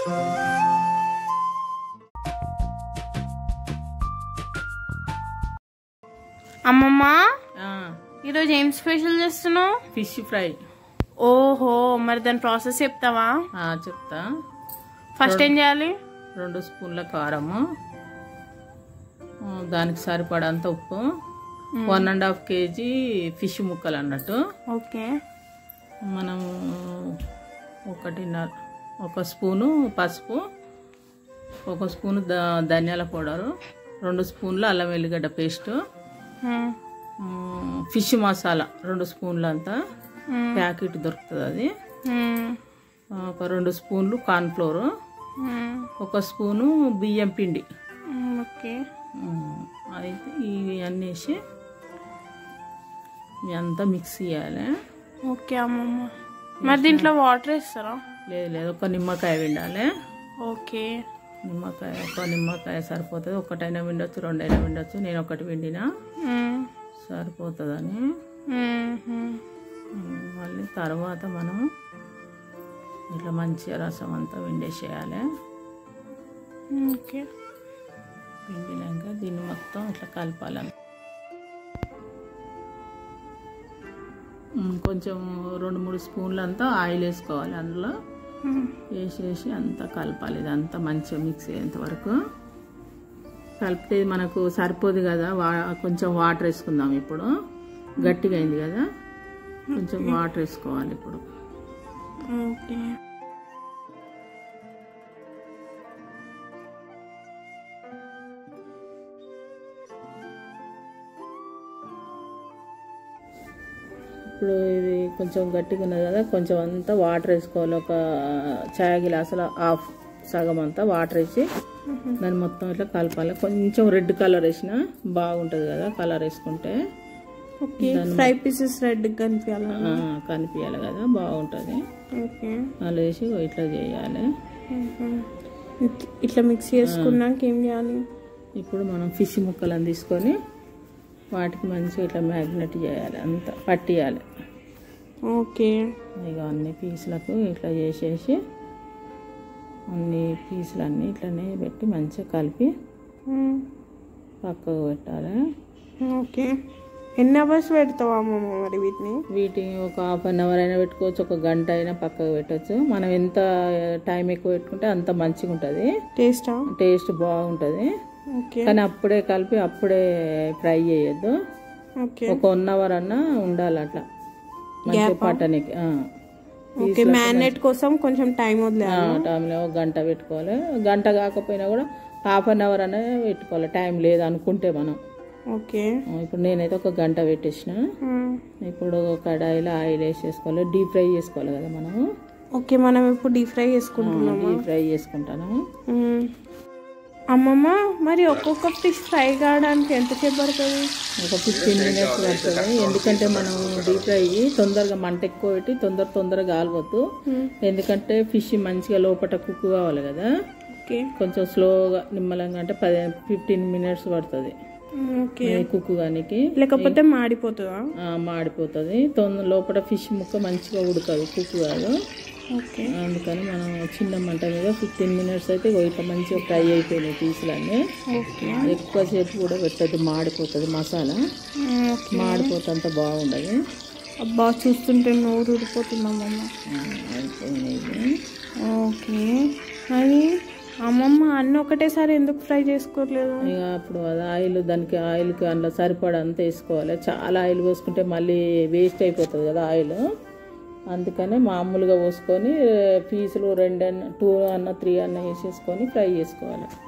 అమ్మమ్మ ఈరోజు ఏం స్పెషల్ చేస్తున్నావు ఫిష్ ఫ్రై ఓహో మరి దాని ప్రాసెస్ చెప్తావా ఆ, చెప్తా ఫస్ట్ ఏం చేయాలి రెండు స్పూన్ల కారము ఆ, దానికి సరిపడంత ఉప్పు one and half KG fish ముక్కలు అన్నట్టు ఓకే మనం ఒకటిన్నర ఒక స్పూను పసుపు ఒక స్పూను ద ధనియాల పౌడరు రెండు స్పూన్లు అల్లం వెల్లిగడ్డ పేస్టు మ్మ్. ఫిష్ మసాలా రెండు స్పూన్లు అంతా మ్మ్. ప్యాకెట్ దొరుకుతుంది అది మ్మ్. ఒక రెండు స్పూన్లు కార్న్ఫ్లోరు మ్మ్. ఒక స్పూను బియ్యం పిండి మ్మ్. ఓకే ఉమ్, అయితే ఇవి అన్నీ వేసి ఇవి అంతా మిక్స్ చేయాలి ఓకే అమ్మమ్మ మరి దీంట్లో వాటర్ వేస్తారా లేదు లేదు ఒక నిమ్మకాయ విండాలి ఓకే నిమ్మకాయ ఒక నిమ్మకాయ సరిపోతుంది ఒకటైనా విండొచ్చు రెండైనా విండొచ్చు నేను ఒకటి విండినా మ్మ్. సరిపోతుందని మ్మ్. మ్మ్. ఉమ్, మళ్ళీ తర్వాత మనం ఇట్లా మంచిగా రసం అంతా విండేసేయాలి ఓకే పిండినాక దీన్ని మొత్తం ఇట్లా కలపాలి ఉమ్, కొంచెం రెండు మూడు స్పూన్లు అంతా ఆయిల్ వేసుకోవాలి అందులో మ్మ్. వేసేసి అంతా కలపాలి ఇదంతా మంచిగా మిక్స్ అయ్యేంత వరకు కలిపితే మనకు సరిపోదు కదా వా కొంచెం వాటర్ వేసుకుందాం ఇప్పుడు గట్టిగా అయింది కదా కొంచెం వాటర్ వేసుకోవాలి ఇప్పుడు ఓకే ఇప్పుడు ఇది కొంచెం గట్టిగా ఉన్నది కదా కొంచెం అంతా వాటర్ వేసుకోవాలి ఒక చాయ్ గ్లాసుల హాఫ్ సగం అంతా వాటర్ వేసి దాన్ని మొత్తం ఇట్లా కలపాలి కొంచెం రెడ్ కలర్ వేసిన బాగుంటుంది కదా కలర్ వేసుకుంటే ఓకే ఫ్రై పీసెస్ రెడ్ కనిపించాలి ఆ, కనిపించాలి కదా బాగుంటుంది ఓకే అలా వేసి ఇట్లా చేయాలి మ్మ్. ఇట్- ఇట్లా మిక్స్ చేసుకున్నాక ఏం చేయాలి ఇప్పుడు మనం ఫిష్ ముక్కలను తీసుకొని వాటికి మంచిగా ఇట్లా మ్యాగ్నెట్ చేయాలి అంత పట్టియాలి ఓకే ఇక అన్ని పీసులకు ఇట్లా చేసేసి అన్ని పీసులు అన్నీ ఇట్లనే పెట్టి మంచిగా కలిపి మ్మ్. పక్కకు పెట్టాలి ఓకే ఎన్ని అవర్స్ పెడతావా అమ్మమ్మ మరి వీటిని వీటిని ఒక హాఫ్ అన్ అవర్ అయినా పెట్టుకోవచ్చు ఒక గంట అయినా పక్కకు పెట్టచ్చు మనం ఎంత టైం ఎక్కువ పెట్టుకుంటే అంత మంచిగా ఉంటుంది టేస్టా టేస్ట్ బాగుంటుంది ఓకే కానీ అప్పుడే కలిపి అప్పుడే ఫ్రై చేయొద్దు ఓకే ఒక వన్ అవర్ అన్నా ఉండాలి అట్లా మంచిగా పట్టనికి ఆ. ఓకే మ్యారినేట్ కోసం కొంచెం టైం వదిలేదు ఆ టైంలో ఒక గంట పెట్టుకోవాలి గంట కాకపోయినా కూడా హాఫ్ అన్ అవర్ అనే పెట్టుకోవాలి టైం లేదు అనుకుంటే మనం ఓకే ఆ, ఇప్పుడు నేనైతే ఒక గంట పెట్టేసిన మ్మ్. ఇప్పుడు కడాయిలో ఆయిల్ వేసేసుకోవాలి డీప్ ఫ్రై చేసుకోవాలి కదా మనము ఓకే మనం ఇప్పుడు డీప్ ఫ్రై చేసుకుంటున్నాం డీప్ ఫ్రై చేసుకుంటాను మ్మ్. అమ్మమ్మ మరి ఒక్కొక్క ఫిష్ ఫ్రై కావడానికి ఎంతసేపు పడుతుంది ఒక ఫిఫ్టీన్ మినిట్స్ పడుతుంది ఎందుకంటే మనం డీప్ ఫ్రై తొందరగా మంట ఎక్కువ పెట్టి తొందర తొందరగా కాలవద్దు ఎందుకంటే ఫిష్ మంచిగా లోపల కుక్ కావాలి కదా ఓకే కొంచెం స్లోగా నిమ్మలంగా అంటే పది ఫిఫ్టీన్ మినిట్స్ పడుతుంది ఓకే కుక్ కానికి లేకపోతే మాడిపోతుందా ఆ, మాడిపోతుంది తొందర లోపల ఫిష్ ముక్క మంచిగా ఉడకదు కుక్ కాదు ఓకే అందుకని మనం చిన్న మంట మీద ఫిఫ్టీన్ మినిట్స్ అయితే ఇగో ఇట్లా మంచిగా ఫ్రై అయిపోయినాయి పీసులన్నీ ఓకే ఎక్కువసేపు కూడా పెట్టద్దు మాడిపోతుంది మసాలా ఓకే మాడిపోతే అంత బాగుండదు అబ్బా చూస్తుంటే నోరు ఊడిపోతుంది అమ్మమ్మ ఆ, అయిపోయినాయి ఓకే మరి అమ్మమ్మ అన్నీ ఒకటేసారి ఎందుకు ఫ్రై చేసుకోవట్లేదు ఇక అప్పుడు అది ఆయిల్ దానికి ఆయిల్కి అందులో సరిపడా అంత వేసుకోవాలి చాలా ఆయిల్ పోసుకుంటే మళ్ళీ వేస్ట్ అయిపోతుంది కదా ఆయిల్ అందుకనే మామూలుగా పోసుకొని పీసులు రెండు అన్న టూ అన్న త్రీ అన్న వేసేసుకొని ఫ్రై చేసుకోవాలి